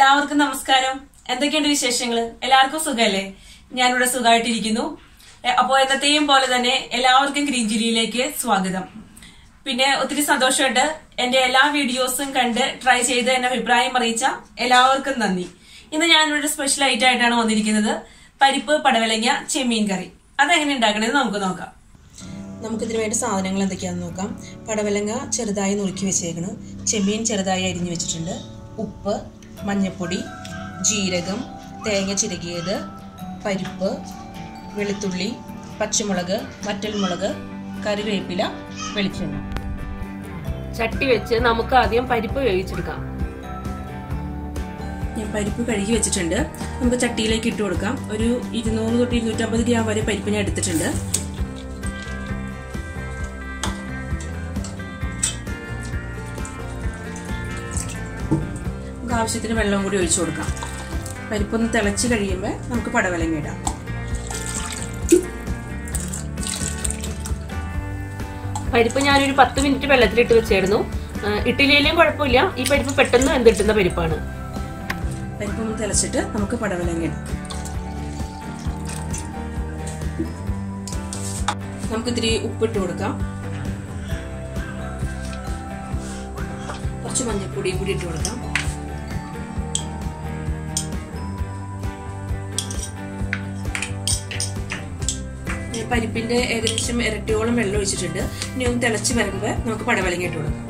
എല്ലാവർക്കും നമസ്കാരം എന്തൊക്കെയുണ്ട് വിശേഷങ്ങൾ എല്ലാവർക്കും സുഖമല്ലേ ഞാനിവിടെ സുഖമായിട്ടിരിക്കുന്നു എ, അപ്പോ എന്നത്തെയും പോലെ തന്നെ എല്ലാവർക്കും ഗ്രീൻ ജില്ലിയിലേക്ക് സ്വാഗതം പിന്നെ ഒത്തിരി സന്തോഷമുണ്ട് എന്റെ എല്ലാ വീഡിയോസും കണ്ട് ട്രൈ ചെയ്ത് എന്നെ അഭിപ്രായം അറിയിച്ച എല്ലാവർക്കും നന്ദി ഇന്ന് ഞാനിവിടെ സ്പെഷ്യൽ ഐറ്റം ആയിട്ടാണ് വന്നിരിക്കുന്നത് പരിപ്പ് പടവലങ്ങ ചെമ്മീൻ കറി അതെങ്ങനെ ഉണ്ടാക്കണമെന്ന് നമുക്ക് നോക്കാം നമുക്കിതിന് വേണ്ട സാധനങ്ങൾ എന്തൊക്കെയാണെന്ന് നോക്കാം പടവലങ്ങ ചെറുതായി നുറുക്കി വെച്ചേക്കണം ചെമ്മീൻ ചെറുതായി അരിഞ്ഞു വെച്ചിട്ടുണ്ട് ഉപ്പ് മഞ്ഞൾപ്പൊടി ജീരകം തേങ്ങ ചിരകിയത് പരിപ്പ് വെളുത്തുള്ളി പച്ചമുളക് വറ്റൽമുളക് കറിവേപ്പില വെളിച്ചെണ്ണ ചട്ടി വെച്ച് നമുക്ക് ആദ്യം പരിപ്പ് വേവിച്ചെടുക്കാം ഞാൻ പരിപ്പ് കഴുകി വെച്ചിട്ടുണ്ട് നമുക്ക് ചട്ടിയിലേക്ക് ഇട്ട് കൊടുക്കാം ഒരു ഇരുന്നൂറ് തൊട്ട് ഇരുന്നൂറ്റമ്പത് ഗ്രാം വരെ പരിപ്പ് ഞാൻ എടുത്തിട്ടുണ്ട് നമുക്ക് ആവശ്യത്തിന് വെള്ളം കൂടി ഒഴിച്ചു കൊടുക്കാം പരിപ്പൊന്ന് തിളച്ച് കഴിയുമ്പോൾ നമുക്ക് പടവലങ്ങ ഇടാം പരിപ്പ് ഞാനൊരു പത്ത് മിനിറ്റ് വെള്ളത്തിലിട്ട് വെച്ചായിരുന്നു ആ, ഇട്ടില്ലേലും കുഴപ്പമില്ല ഈ പരിപ്പ് പെട്ടെന്ന് വെന്തിട്ടുന്ന പരിപ്പാണ് പരിപ്പ് ഒന്ന് തിളച്ചിട്ട് നമുക്ക് പടവലങ്ങ ഇടാം നമുക്ക് ഇത്തിരി ഉപ്പിട്ട് കൊടുക്കാം കുറച്ച് മഞ്ഞൾപ്പൊടിയും കൂടി ഇട്ട് കൊടുക്കാം ഈ പരിപ്പിന്റെ ഏകദേശം ഇരട്ടിയോളം വെള്ളം ഒഴിച്ചിട്ടുണ്ട് ഇനി ഒന്ന് തിളച്ച് വരുമ്പോൾ നമുക്ക് പടവലങ്ങ ഇട്ട് കൊടുക്കാം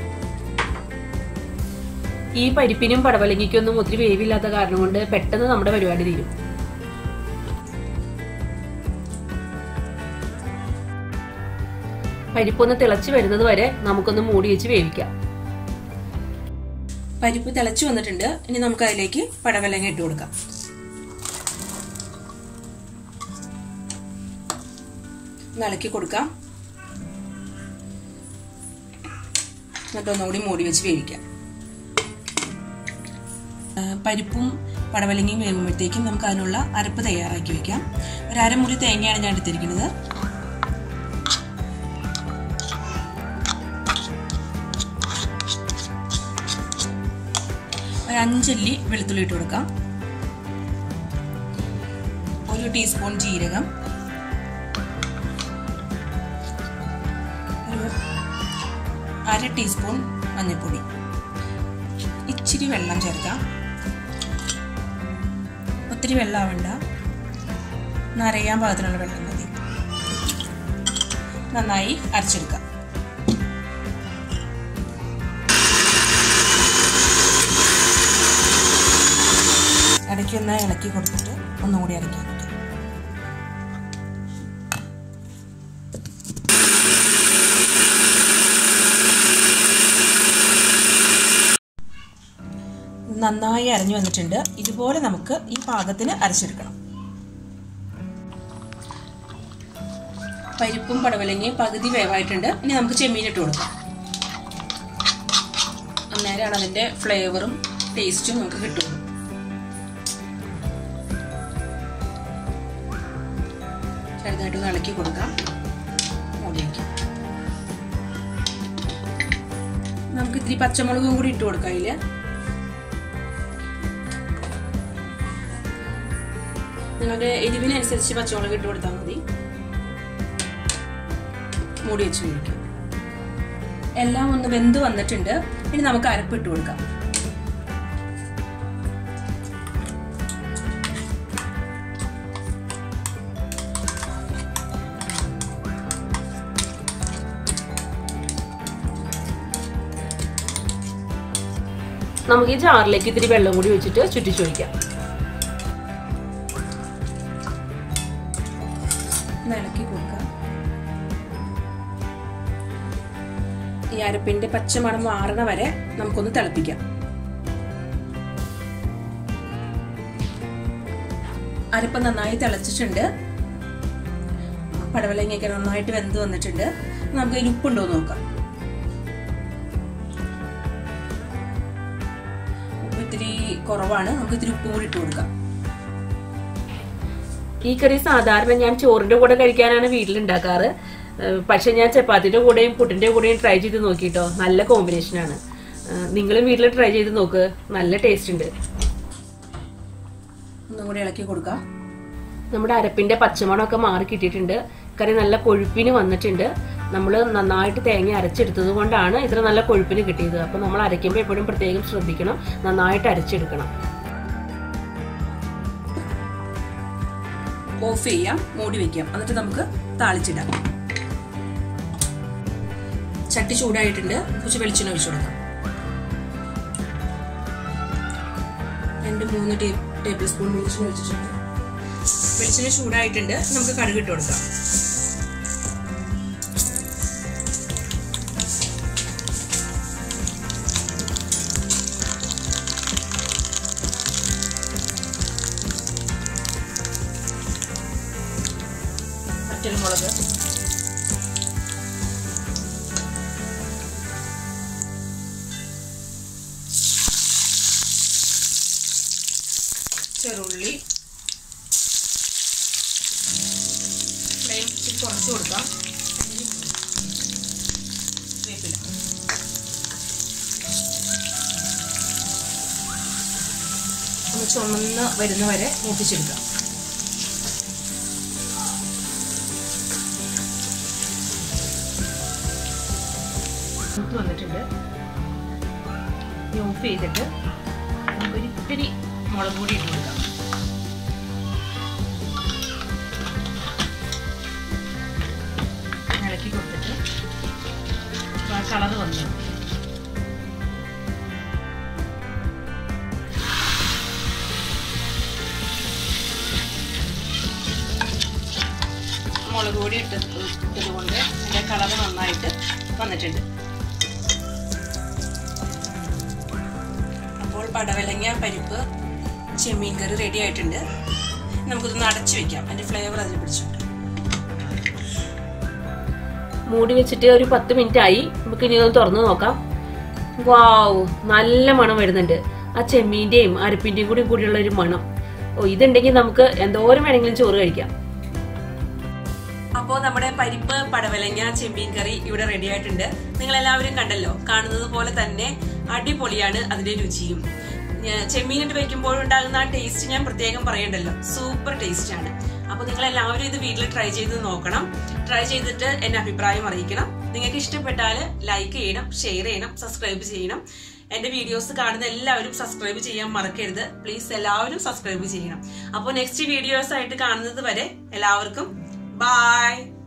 ഈ പരിപ്പിനും പടവലങ്ങിക്കൊന്നും ഒത്തിരി വേവില്ലാത്ത കാരണം കൊണ്ട് പെട്ടെന്ന് നമ്മുടെ പരിപാടി തീരും പരിപ്പൊന്ന് തിളച്ച് വരുന്നത് വരെ നമുക്കൊന്ന് മൂടി വെച്ച് വേവിക്കാം പരിപ്പ് തിളച്ചു വന്നിട്ടുണ്ട് ഇനി നമുക്ക് അതിലേക്ക് പടവലങ്ങ ഇട്ട് കൊടുക്കാം ഒന്ന് ഇളക്കി കൊടുക്കാം എന്നിട്ട് ഒന്നുകൂടി മൂടി വെച്ച് വേവിക്കാം ആ, പരിപ്പും പടവലങ്ങയും വേകുമ്പോഴത്തേക്കും നമുക്ക് അതിനുള്ള അരപ്പ് തയ്യാറാക്കി വെക്കാം ഒരു അരമുറി തേങ്ങയാണ് ഞാൻ എടുത്തിരിക്കുന്നത് ഒരു അഞ്ചല്ലി വെളുത്തുള്ളി ഇട്ട് കൊടുക്കാം ഒരു ടീസ്പൂൺ ജീരകം ഒരു അര ടീസ്പൂൺ മഞ്ഞൾപ്പൊടി ഇച്ചിരി വെള്ളം ചേർക്കാം ഒത്തിരി വെള്ളം ആവണ്ട നരയാൻ പാകത്തിനുള്ള വെള്ളം മതി നന്നായി അരച്ചെടുക്കാം ഇടയ്ക്ക് ഒന്ന് ഇളക്കി കൊടുത്തിട്ട് ഒന്നുകൂടി ഇറക്കി വെക്കാം നന്നായി അരഞ്ഞു വന്നിട്ടുണ്ട് ഇതുപോലെ നമുക്ക് ഈ പാകത്തിന് അരച്ചെടുക്കണം പരിപ്പും പടവലങ്ങയും പകുതി വേവായിട്ടുണ്ട് ഇനി നമുക്ക് ചെമ്മീൻ ഇട്ട് കൊടുക്കാം അന്നേരമാണ് അതിന്റെ ഫ്ലേവറും ടേസ്റ്റും നമുക്ക് കിട്ടുള്ളൂ ചെറുതായിട്ട് ഒന്ന് ഇളക്കി കൊടുക്കാം മൂടി വയ്ക്കാം നമുക്ക് ഇത്തിരി പച്ചമുളകും കൂടി ഇട്ട് കൊടുക്കാം അതില് നിങ്ങളുടെ എരിവിനനുസരിച്ച് പച്ചമുളക് ഇട്ട് കൊടുത്താൽ മതി മൂടി വെച്ച് കഴിക്കാം എല്ലാം ഒന്ന് വെന്ത് വന്നിട്ടുണ്ട് ഇനി നമുക്ക് അരപ്പ് ഇട്ട് കൊടുക്കാം നമുക്ക് ഈ ജാറിലേക്ക് ഇത്തിരി വെള്ളം കൂടി വെച്ചിട്ട് ചുറ്റിച്ചു വയ്ക്കാം ഒന്ന് ഇളക്കി കൊടുക്കാം ഈ അരപ്പിന്റെ പച്ചമണം മാറണ വരെ നമുക്കൊന്ന് തിളപ്പിക്കാം അരപ്പ് നന്നായി തിളച്ചിട്ടുണ്ട് പടവലങ്ങയൊക്കെ നന്നായിട്ട് വെന്ത് വന്നിട്ടുണ്ട് നമുക്ക് അതിൽ ഉപ്പുണ്ടോ എന്ന് നോക്കാം ഉപ്പ് ഇത്തിരി കുറവാണ് നമുക്ക് ഇത്തിരി ഉപ്പും കൂടി ഇട്ട് കൊടുക്കാം ഈ കറി സാധാരണ ഞാൻ ചോറിന്റെ കൂടെ കഴിക്കാനാണ് വീട്ടിലുണ്ടാക്കാറ് ഏഹ് പക്ഷെ ഞാൻ ചപ്പാത്തിയുടെ കൂടെയും പുട്ടിന്റെ കൂടെയും ട്രൈ ചെയ്ത് നോക്കിട്ടോ നല്ല കോമ്പിനേഷനാണ് നിങ്ങളും വീട്ടിൽ ട്രൈ ചെയ്ത് നോക്ക് നല്ല ടേസ്റ്റ് ഉണ്ട് ഒന്നും കൂടി ഇളക്കി കൊടുക്കാം നമ്മുടെ അരപ്പിന്റെ പച്ചമണമൊക്കെ മാറി കിട്ടിയിട്ടുണ്ട് കറി നല്ല കൊഴുപ്പിന് വന്നിട്ടുണ്ട് നമ്മൾ നന്നായിട്ട് തേങ്ങ അരച്ചെടുത്തത് കൊണ്ടാണ് ഇത്ര നല്ല കൊഴുപ്പിന് കിട്ടിയത് അപ്പോൾ നമ്മൾ അരയ്ക്കുമ്പോൾ എപ്പോഴും പ്രത്യേകം ശ്രദ്ധിക്കണം നന്നായിട്ട് അരച്ചെടുക്കണം ഓഫ് ചെയ്യാം മൂടി വെക്കാം എന്നിട്ട് നമുക്ക് താളിച്ചിടാം ചട്ടി ചൂടായിട്ടുണ്ട് കുറച്ച് വെളിച്ചെണ്ണ ഒഴിച്ചു കൊടുക്കാം രണ്ട് മൂന്ന് ടേബിൾ സ്പൂൺ വെളിച്ചെണ്ണ ഒഴിച്ചിട്ടുണ്ട് വെളിച്ചെണ്ണ ചൂടായിട്ടുണ്ട് നമുക്ക് കടുക് ഇട്ട് കൊടുക്കാം മറ്റൊരു മുളക് ചെറുള്ളി ഫ്ലെയിം ഇച്ചിരി കുറച്ച് കൊടുക്കാം വേപ്പില ഒന്ന് ചുമന്ന് വരുന്ന വരെ മൂപ്പിച്ചെടുക്കാം മൂത്ത് വന്നിട്ടുണ്ട് ഓഫ് ചെയ്തിട്ട് നമുക്കൊരു ഇത്തിരി മുളക് പൊടി ഇട്ട് കൊടുക്കാം ഇളക്കി കൊടുത്തിട്ട് ആ കളർ വന്നു മുളക് പൊടി ഇട്ട് ഇട്ടത് കൊണ്ട് അതിൻ്റെ കളർ നന്നായിട്ട് വന്നിട്ടുണ്ട് അപ്പോൾ പടവലങ്ങ പരിപ്പ് ചെമ്മീൻ കറി റെഡി ആയിട്ടുണ്ട് നമുക്കിതൊന്ന് അടച്ചു വെക്കാം അതിൻ്റെ ഫ്ലേവർ അതിൽ പിടിച്ചോട്ടെ മൂടി വെച്ചിട്ട് ഒരു പത്ത് മിനിറ്റ് ആയി നമുക്ക് ഇനി ഒന്ന് തുറന്നു നോക്കാം വാവ് നല്ല മണം വരുന്നുണ്ട് ആ ചെമ്മീന്റെയും അരപ്പിന്റെയും കൂടി കൂടിയുള്ള ഒരു മണം ഓ ഇതുണ്ടെങ്കിൽ നമുക്ക് എന്തോരം വേണമെങ്കിലും ചോറ് കഴിക്കാം അപ്പോൾ നമ്മുടെ പരിപ്പ് പടവലങ്ങ ചെമ്മീൻ കറി ഇവിടെ റെഡി ആയിട്ടുണ്ട് നിങ്ങൾ എല്ലാവരും കണ്ടല്ലോ കാണുന്നത് പോലെ തന്നെ അടിപൊളിയാണ് അതിന്റെ രുചിയും ഞാ- ചെമ്മീനിട്ട് വെക്കുമ്പോൾ ഉണ്ടാകുന്ന ആ ടേസ്റ്റ് ഞാൻ പ്രത്യേകം പറയണ്ടല്ലോ സൂപ്പർ ടേസ്റ്റ് ആണ് അപ്പൊ നിങ്ങൾ എല്ലാവരും ഇത് വീട്ടിൽ ട്രൈ ചെയ്ത് നോക്കണം ട്രൈ ചെയ്തിട്ട് എന്റെ അഭിപ്രായം അറിയിക്കണം നിങ്ങൾക്ക് ഇഷ്ടപ്പെട്ടാൽ ലൈക്ക് ചെയ്യണം ഷെയർ ചെയ്യണം സബ്സ്ക്രൈബ് ചെയ്യണം എന്റെ വീഡിയോസ് കാണുന്ന എല്ലാവരും സബ്സ്ക്രൈബ് ചെയ്യാൻ മറക്കരുത് പ്ലീസ് എല്ലാവരും സബ്സ്ക്രൈബ് ചെയ്യണം അപ്പോൾ നെക്സ്റ്റ് വീഡിയോസ് ആയിട്ട് കാണുന്നത് വരെ എല്ലാവർക്കും Bye.